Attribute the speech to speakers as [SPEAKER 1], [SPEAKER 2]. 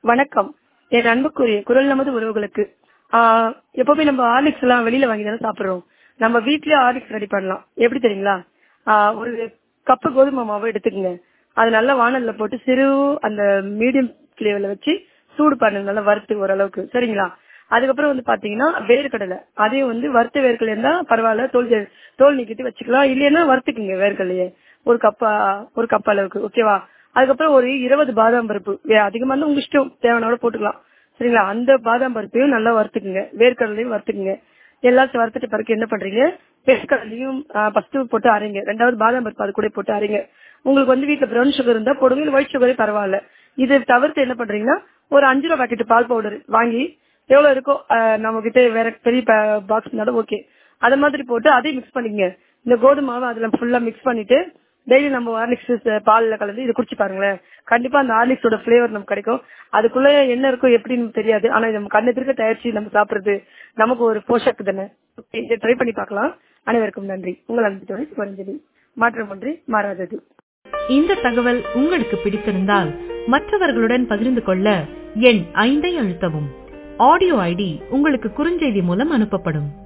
[SPEAKER 1] வணக்கம் என் அன்புக்குரிய குரல் நமது உறவுகளுக்கு ஆஹ் எப்பவுமே நம்ம ஹார்லிக்ஸ் எல்லாம் வெளியில வாங்கி தானே சாப்பிடுறோம் நம்ம வீட்லயே ஹார்லிக்ஸ் ரெடி பண்ணலாம் எப்படி தெரியுங்களா ஆஹ் ஒரு கப்பு கோதுமை மாவு எடுத்துக்கங்க அது நல்லா வானல்ல போட்டு சிறு அந்த மீடியம் ஃபிளேவர்ல வச்சு சூடு பண்ணுங்க நல்லா வறுத்து ஓரளவுக்கு சரிங்களா அதுக்கப்புறம் வந்து பாத்தீங்கன்னா வேர்க்கடலை அதையும் வந்து வறுத்த வேர்க்கடலை இருந்தா பரவாயில்ல தோல் ஜெ- தோல் நீக்கிட்டு வச்சுக்கலாம் இல்லைன்னா வறுத்துக்குங்க வேர்க்கடலையே ஒரு கப்பா ஒரு கப் அளவுக்கு ஓகேவா அதுக்கப்புறம் ஒரு இருபது பாதாம் பருப்பு வே- அதிகமா இருந்தா உங்க இஷ்டம் தேவையான போட்டுக்கலாம் சரிங்களா அந்த பாதாம் பருப்பையும் நல்லா வறுத்துக்குங்க வேர்க்கடலையும் வறுத்துக்குங்க எல்லாத்தையும் வறுத்துட்டு பிறகு என்ன பண்றீங்க வேர்க்கடலையும் ஃபர்ஸ்ட் போட்டு அரைங்க ரெண்டாவது பாதாம் பருப்பு அது கூட போட்டு அரைங்க உங்களுக்கு வந்து வீட்டுல ப்ரௌன் சுகர் இருந்தா போடுங்க இல்லை ஒயிட் சுகரே பரவாயில்ல இது தவிர்த்து என்ன பண்றீங்கன்னா ஒரு அஞ்சு ரூபா பாக்கெட் பால் பவுடர் வாங்கி எவ்வளவு இருக்கோ ஆஹ் நம்ம கிட்ட வேற பெரிய பாக்ஸ் இருந்தாலும் ஓகே அது மாதிரி போட்டு அதையும் மிக்ஸ் பண்ணிக்கங்க இந்த கோதுமை மாவை அதுல ஃபுல்லா மிக்ஸ் பண்ணிட்டு டெய்லி நம்ம ஹார்லிக்ஸ் பால்ல கலந்து இதை குடிச்சு பாருங்களேன் கண்டிப்பா அந்த ஹார்லிக்ஸோட ஃபிளேவர் நமக்கு கிடைக்கும் அதுக்குள்ள என்ன இருக்கும் எப்படின்னு தெரியாது ஆனா இது நம்ம கண்ணு எதிர்க்க தயாரிச்சு நம்ம சாப்பிடுறது நமக்கு ஒரு போஷாக்கு தானே Okay, இதை ட்ரை பண்ணி பார்க்கலாம் அனைவருக்கும் நன்றி உங்கள் அன்பு தோழி குறைஞ்சலி மாற்றம் ஒன்றி மாறாதது
[SPEAKER 2] இந்த தகவல் உங்களுக்கு பிடித்திருந்தால் மற்றவர்களுடன் பகிர்ந்து கொள்ள எண் ஐந்தை அழுத்தவும் ஆடியோ ஐடி உங்களுக்கு குறுஞ்செய்தி மூலம் அனுப்பப்படும்